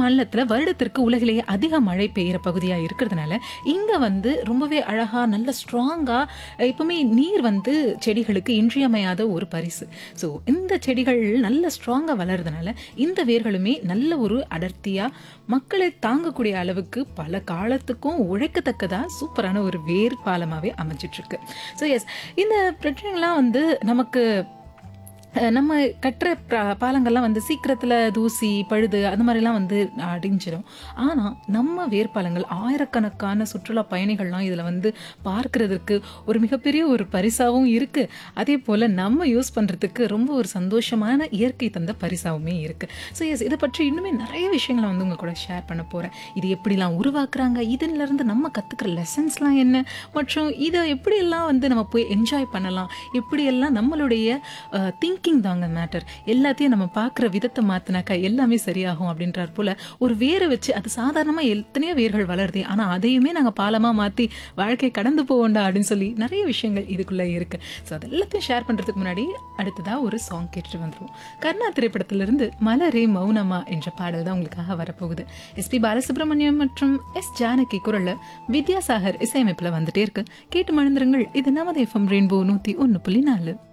மாநிலத்துல வருடத்திற்கு உலகிலேயே அதிக மழை பெய்யுற பகுதியா இருக்கிறதுனால இங்க வந்து ரொம்பவே அழகா நல்ல ஸ்ட்ராங்கா எப்பவுமே நீர் வந்து செடிகளுக்கு இன்றியமையாத ஒரு பரிசு ஸோ இந்த செடிகள் நல்ல ஸ்ட்ராங்கா வளர்றதுனால இந்த வேர்களுமே நல்ல ஒரு அடர்த்தியா மக்களை தாங்கக்கூடிய அளவுக்கு பல காலத்துக்கும் உழைக்கத்தக்கதா சூப்பரான ஒரு வேர் பாலமாவே அமைஞ்சிட்டு இருக்கு ஸோ எஸ் இந்த பிரச்சனைகள்லாம் வந்து நமக்கு அஹ், நம்ம கட்டுற பா- பாலங்கள்லாம் வந்து சீக்கிரத்தில் தூசி பழுது அந்த மாதிரிலாம் வந்து அடிஞ்சிடும் ஆனால் நம்ம வேர்பாலங்கள் ஆயிரக்கணக்கான சுற்றுலா பயணிகள்லாம் இதில் வந்து பார்க்கறதுக்கு ஒரு மிகப்பெரிய ஒரு பரிசாவும் இருக்குது அதே போல் நம்ம யூஸ் பண்ணுறதுக்கு ரொம்ப ஒரு சந்தோஷமான இயற்கை தந்த பரிசாவுமே இருக்குது ஸோ எஸ் இதை பற்றி இன்னுமே நிறைய விஷயங்களை வந்து உங்கள் கூட ஷேர் பண்ண போகிறேன் இது எப்படிலாம் உருவாக்குறாங்க இதிலிருந்து நம்ம கற்றுக்கிற லெசன்ஸ்லாம் என்ன மற்றும் இதை எப்படியெல்லாம் வந்து நம்ம போய் என்ஜாய் பண்ணலாம் எப்படியெல்லாம் நம்மளுடைய திங்கிங் தாங்க மேட்டர் எல்லாத்தையும் நம்ம பார்க்குற விதத்தை மாற்றினாக்கா எல்லாமே சரியாகும் அப்படின்றார் போல் ஒரு வேரை வச்சு அது சாதாரணமாக எத்தனையோ வேர்கள் வளருது ஆனால் அதையுமே நாங்கள் பாலமாக மாற்றி வாழ்க்கை கடந்து போவோண்டா அப்படின்னு சொல்லி நிறைய விஷயங்கள் இதுக்குள்ளே இருக்குது ஸோ அது எல்லாத்தையும் ஷேர் பண்ணுறதுக்கு முன்னாடி அடுத்ததாக ஒரு சாங் கேட்டுட்டு வந்துருவோம் கர்ணா திரைப்படத்திலிருந்து மலரே மௌனமா என்ற பாடல் தான் உங்களுக்காக வரப்போகுது எஸ்பி பாலசுப்ரமணியம் மற்றும் எஸ் ஜானகி குரல்ல வித்யாசாகர் இசையமைப்பில் வந்துட்டே இருக்கு கேட்டு மழுந்துருங்கள் இது நமது எஃப்எம் ரெயின்போ நூற்றி ஒன்று புள்ளி நாலு